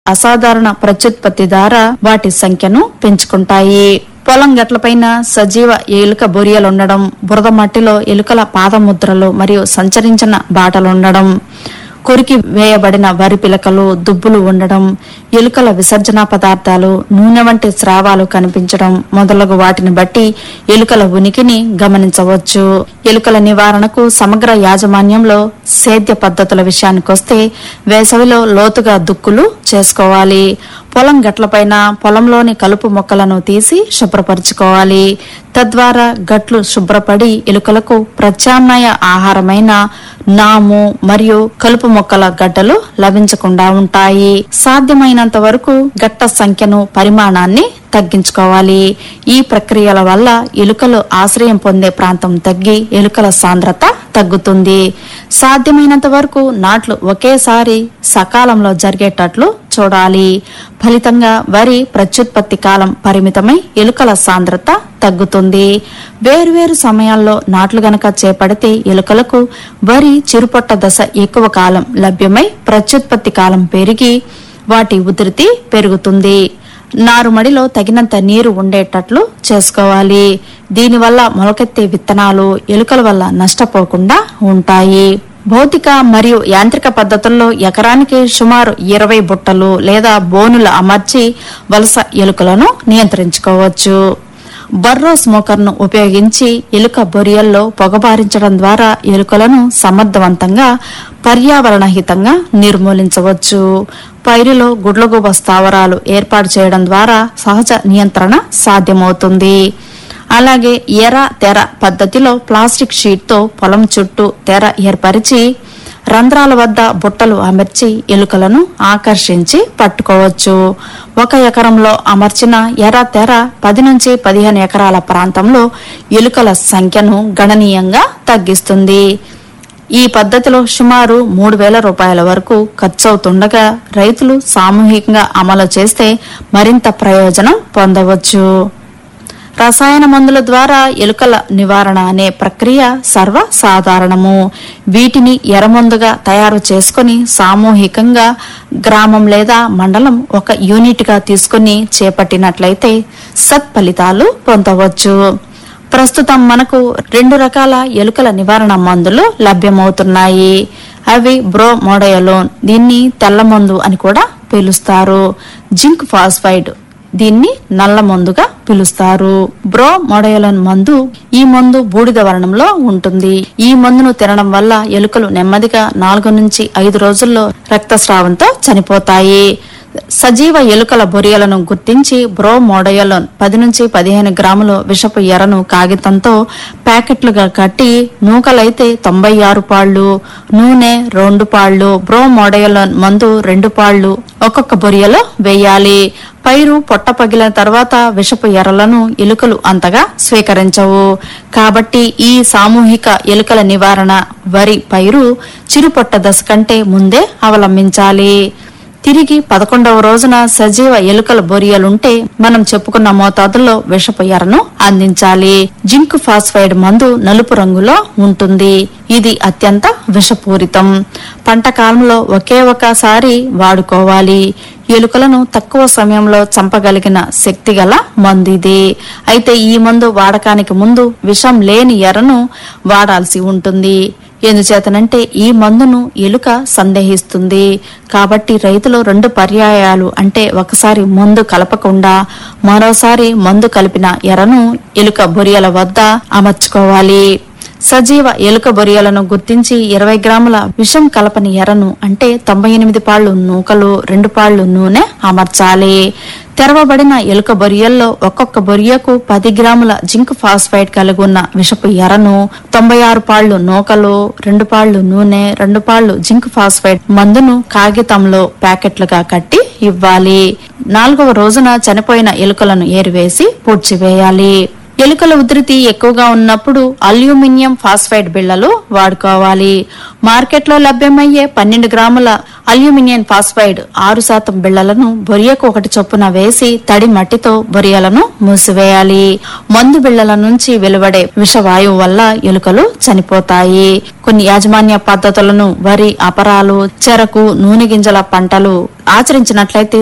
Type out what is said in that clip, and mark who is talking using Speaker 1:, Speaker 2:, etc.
Speaker 1: అసాధారణ ప్రత్యుత్పత్తి ద్వారా వాటి సంఖ్యను పెంచుకుంటాయి పొలం గట్లపైన సజీవ ఎలుక బొరియలుండడం బురద మట్టిలో ఎలుకల పాదముద్రలు మరియు సంచరించిన బాటలుండడం కొరికి వేయబడిన వరి పిలకలు దుబ్బులు ఉండడం ఎలుకల విసర్జన పదార్థాలు నూనె వంటి స్రావాలు కనిపించడం మొదలగు వాటిని బట్టి ఎలుకల ఉనికిని గమనించవచ్చు ఎలుకల నివారణకు సమగ్ర యాజమాన్యంలో సేద్య పద్ధతుల విషయానికొస్తే వేసవిలో లోతుగా దుక్కులు చేసుకోవాలి పొలం గట్లపైన పొలంలోని కలుపు మొక్కలను తీసి శుభ్రపరచుకోవాలి తద్వారా గట్లు శుభ్రపడి ఎలుకలకు ప్రత్యామ్నాయ ఆహారమైన నాము మరియు కలుపు మొక్కల గడ్డలు లభించకుండా ఉంటాయి సాధ్యమైనంత వరకు గట్ట సంఖ్యను పరిమాణాన్ని తగ్గించుకోవాలి ఈ ప్రక్రియల వల్ల ఎలుకలు ఆశ్రయం పొందే ప్రాంతం తగ్గి ఎలుకల సాంద్రత తగ్గుతుంది సాధ్యమైనంత వరకు నాట్లు ఒకేసారి సకాలంలో జరిగేటట్లు చూడాలి ఫలితంగా వరి ప్రత్యుత్పత్తి కాలం పరిమితమై ఎలుకల సాంద్రత తగ్గుతుంది వేర్వేరు సమయాల్లో నాట్లు గనక చేపడితే ఎలుకలకు వరి చిరుపొట్ట దశ ఎక్కువ కాలం లభ్యమై ప్రత్యుత్పత్తి కాలం పెరిగి వాటి ఉధృతి పెరుగుతుంది నారుమడిలో తగినంత నీరు ఉండేటట్లు చేసుకోవాలి దీనివల్ల మొలకెత్తే విత్తనాలు ఎలుకల వల్ల నష్టపోకుండా ఉంటాయి భౌతిక మరియు యాంత్రిక పద్ధతుల్లో ఎకరానికి సుమారు ఇరవై బుట్టలు లేదా బోనులు అమర్చి వలస ఎలుకలను నియంత్రించుకోవచ్చు బర్రో స్మోకర్ను ఉపయోగించి ఎలుక బొరియల్లో పొగబారించడం ద్వారా ఎలుకలను సమర్థవంతంగా పర్యావరణ హితంగా నిర్మూలించవచ్చు పైరులో గుడ్లగూబ స్థావరాలు ఏర్పాటు చేయడం ద్వారా సహజ నియంత్రణ సాధ్యమవుతుంది అలాగే ఎర తెర పద్ధతిలో ప్లాస్టిక్ షీట్తో పొలం చుట్టూ తెర ఏర్పరిచి రంధ్రాల వద్ద బుట్టలు అమర్చి ఎలుకలను ఆకర్షించి పట్టుకోవచ్చు ఒక ఎకరంలో అమర్చిన ఎర్ర తెర పది నుంచి పదిహేను ఎకరాల ప్రాంతంలో ఎలుకల సంఖ్యను గణనీయంగా తగ్గిస్తుంది ఈ పద్ధతిలో సుమారు మూడు వేల రూపాయల వరకు ఖర్చవుతుండగా రైతులు సామూహికంగా అమలు చేస్తే మరింత ప్రయోజనం పొందవచ్చు రసాయన మందుల ద్వారా ఎలుకల నివారణ అనే ప్రక్రియ సర్వసాధారణము వీటిని ఎరమందుగా తయారు చేసుకొని సామూహికంగా గ్రామం లేదా మండలం ఒక యూనిట్ గా తీసుకుని చేపట్టినట్లయితే సత్ఫలితాలు పొందవచ్చు ప్రస్తుతం మనకు రెండు రకాల ఎలుకల నివారణ మందులు లభ్యమవుతున్నాయి అవి బ్రో మోడయలోన్ దీన్ని తెల్ల మందు అని కూడా పిలుస్తారు జింక్ ఫాస్ఫైడ్ దీన్ని నల్ల మందుగా పిలుస్తారు బ్రో మోడయలోన్ మందు ఈ మందు బూడిద వర్ణంలో ఉంటుంది ఈ మందును తినడం వల్ల ఎలుకలు నెమ్మదిగా నాలుగు నుంచి ఐదు రోజుల్లో రక్తస్రావంతో చనిపోతాయి సజీవ ఎలుకల బొరియలను గుర్తించి బ్రో మోడయలోన్ పది నుంచి పదిహేను గ్రాముల విషపు ఎరను కాగితంతో ప్యాకెట్లుగా కట్టి నూకలైతే తొంభై ఆరు పాళ్లు నూనె రెండు పాళ్లు బ్రో మోడయలోన్ మందు రెండు పాళ్లు ఒక్కొక్క బొరియలో వేయాలి పైరు పొట్ట పగిలిన తర్వాత విషపు ఎరలను ఎలుకలు అంతగా స్వీకరించవు కాబట్టి ఈ సామూహిక ఎలుకల నివారణ వరి పైరు చిరుపొట్ట దశ కంటే ముందే అవలంబించాలి తిరిగి పదకొండవ రోజున సజీవ ఎలుకల బొరియలుంటే మనం చెప్పుకున్న మోతాదులో విషపు ఎరను అందించాలి జింక్ ఫాస్ఫైడ్ మందు నలుపు రంగులో ఉంటుంది ఇది అత్యంత విషపూరితం పంట కాలంలో ఒకే ఒకసారి వాడుకోవాలి ఎలుకలను తక్కువ సమయంలో చంపగలిగిన శక్తి గల మందు ఇది అయితే ఈ మందు వాడకానికి ముందు విషం లేని ఎరను వాడాల్సి ఉంటుంది ఎందుచేతనంటే ఈ మందును ఎలుక సందేహిస్తుంది కాబట్టి రైతులు రెండు పర్యాయాలు అంటే ఒకసారి మందు కలపకుండా మరోసారి మందు కలిపిన ఎరను ఎలుక బొరియల వద్ద అమర్చుకోవాలి సజీవ ఎలుక బొరియలను గుర్తించి ఇరవై గ్రాముల విషం కలపని ఎరను అంటే తొంభై ఎనిమిది పాళ్లు నూకలు రెండు పాళ్లు నూనె అమర్చాలి తెరవబడిన ఎలుక బొరియల్లో ఒక్కొక్క బొరియకు పది గ్రాముల జింక్ ఫాస్ఫైడ్ కలిగి ఉన్న విషపు ఎరను తొంభై ఆరు పాళ్లు నూకలు రెండు పాళ్లు నూనె రెండు పాళ్లు జింక్ ఫాస్ఫైడ్ మందును కాగితంలో ప్యాకెట్లుగా కట్టి ఇవ్వాలి నాలుగవ రోజున చనిపోయిన ఎలుకలను ఏరివేసి పూడ్చివేయాలి ఎలుకల ఉధృతి ఎక్కువగా ఉన్నప్పుడు అల్యూమినియం ఫాస్ఫైడ్ బిళ్లలు వాడుకోవాలి మార్కెట్లో లభ్యమయ్యే పన్నెండు గ్రాముల అల్యూమినియం ఫాస్ఫైడ్ ఆరు శాతం బిళ్లలను బొరియకు ఒకటి చొప్పున వేసి తడి మట్టితో బొరియలను మూసివేయాలి మందు బిళ్లల నుంచి వెలువడే విషవాయువు వల్ల ఎలుకలు చనిపోతాయి కొన్ని యాజమాన్య పద్ధతులను వరి అపరాలు చెరకు నూనె గింజల పంటలు ఆచరించినట్లయితే